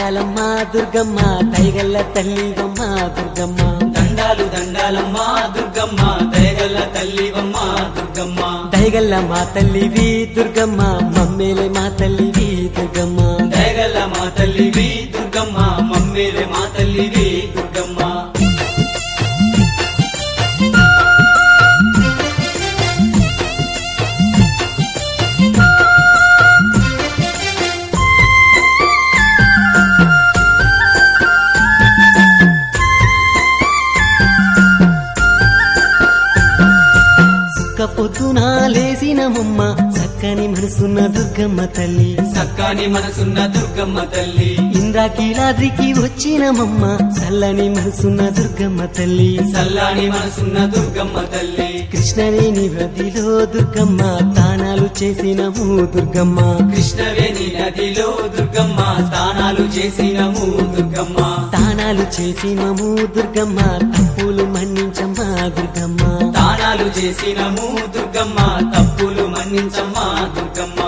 దండాలమ్మ దుర్గమ్మ దయగల్ల తల్లివమ్మ దుర్గమ్మ దండాలు దండాలమ్మ దుర్గమ్మ దయగల్ల తల్లివమ్మ దుర్గమ్మ దయగల్ల మా తల్లివి దుర్గమ్మ మమ్మేలే మా తల్లివి దుర్గమ్మ దయగల్ల మా తల్లివి దుర్గమ్మ మమ్మేలే మా తల్లివి దుర్గమ్మ సుక్క పొద్దున లేసినమమ్మ చక్కని మనసున్న దుర్గమ్మ తల్లి సక్కాని మనసున్న దుర్గమ్మ తల్లి ఇంద్రాకీలాద్రికి వచ్చినమమ్మ చల్లని మనసున్న దుర్గమ్మ తల్లి సల్లాని మనసున్న దుర్గమ్మ తల్లి కృష్ణవేణి వ్రతిలో దుర్గమ్మ తానాలు చేసినము దుర్గమ్మ కృష్ణవేణి నదిలో దుర్గమ్మ స్నానాలు చేసినము దుర్గమ్మ తానాలు చేసినము దుర్గమ్మ తప్పులు మన్నించమ్మా దుర్గమ్మ దానాలు చేసినము దుర్గమ్మ తప్పులు మన్నించమ్మా దుర్గమ్మ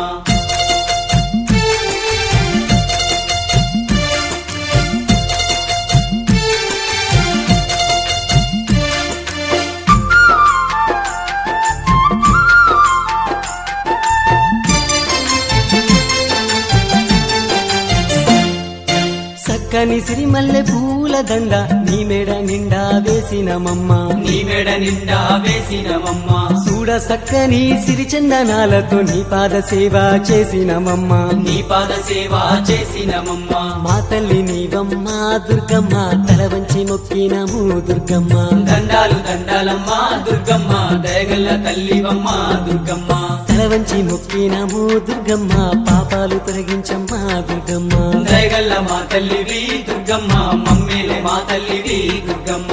సక్కని సిరిమల్లె పూల దండ నీ మెడ నిండా వేసినమమ్మ నీ మెడ నిండా వేసినమమ్మ చూడ సక్కని సిరిచందనాలతో నీ పాద సేవ చేసినమమ్మ నీ పాద సేవ చేసినమమ్మ మా తల్లి నీవమ్మ దుర్గమ్మ తల వంచి మొక్కినము దుర్గమ్మ దండాలు దండాలమ్మ దుర్గమ్మ దయగల్ల తల్లివమ్మ దుర్గమ్మ తల వంచి మొక్కినము దుర్గమ్మ పాపాలు తొలగించమ్మా దుర్గమ్మ దయగల్ల మా తల్లివి దుర్గమ్మ మమ్మీలే మా తల్లివి దుర్గమ్మ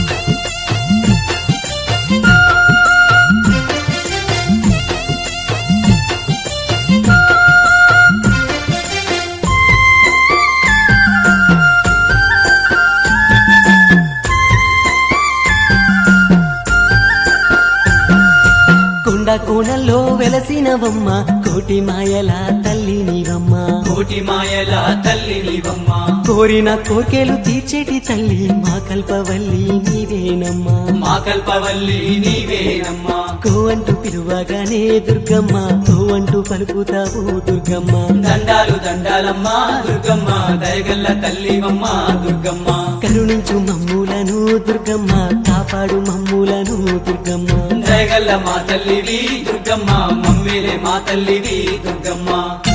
కొండ కోణల్లో వెలసినవమ్మ కోటి మాయల తల్లి నీవమ్మ కోటి మాయల తల్లి నీవమ్మ కోరిన కోర్కెలు తీర్చేటి తల్లి మా కల్పవల్లి నీవేనమ్మా మా కల్పవల్లి నీవేనమ్మా కో అంటూ పిలువగానే దుర్గమ్మ కో అంటూ పలుకుతావు దుర్గమ్మ దండాలు దండాలమ్మ దుర్గమ్మ దయగల్ల తల్లివమ్మ దుర్గమ్మ కరుణించు మమ్ములను దుర్గమ్మ కాపాడు మమ్ములను దుర్గమ్మ దయగల్ల మా తల్లివి దుర్గమ్మ మమ్మీలే మా తల్లివి దుర్గమ్మ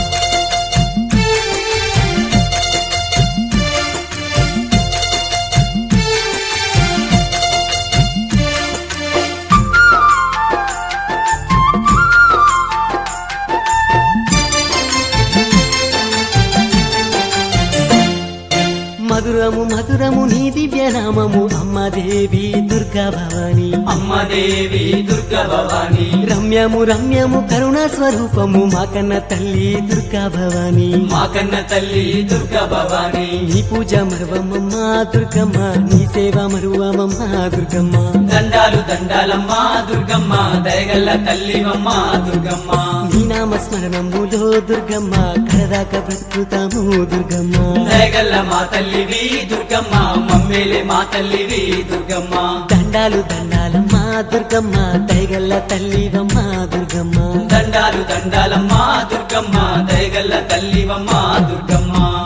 మధురము మధురము నీ దివ్యనామము అమ్మ దేవి దుర్గా భవాని అమ్మ దేవి దుర్గ భవాని రమ్యము రమ్యము కరుణా స్వరూపము మా కన్న తల్లి దుర్గా భవాని మా కన్న తల్లి దుర్గ భవాని నీ పూజ మరువమమ్మ దుర్గమ్మ నీ సేవ మరువమమ్మ దుర్గమ్మ దండాలు దండాలమ్మ దుర్గమ్మ దయగల్ల తల్లివమ్మ దుర్గమ్మ నీ నామ స్మరణములో దుర్గమ్మ కడదాక బ్రతుకుతాము దుర్గమ్మ దయగల్ల మా తల్లివి దుర్గమ్మ మమ్మీలే మా తల్లివి దుర్గమ్మ దండాలు దండాలమ్మ దుర్గమ్మ దయగల్ల తల్లివమ్మ దుర్గమ్మ దండాలు దండాలమ్మ దుర్గమ్మ దయగల్ల తల్లివమ్మ దుర్గమ్మ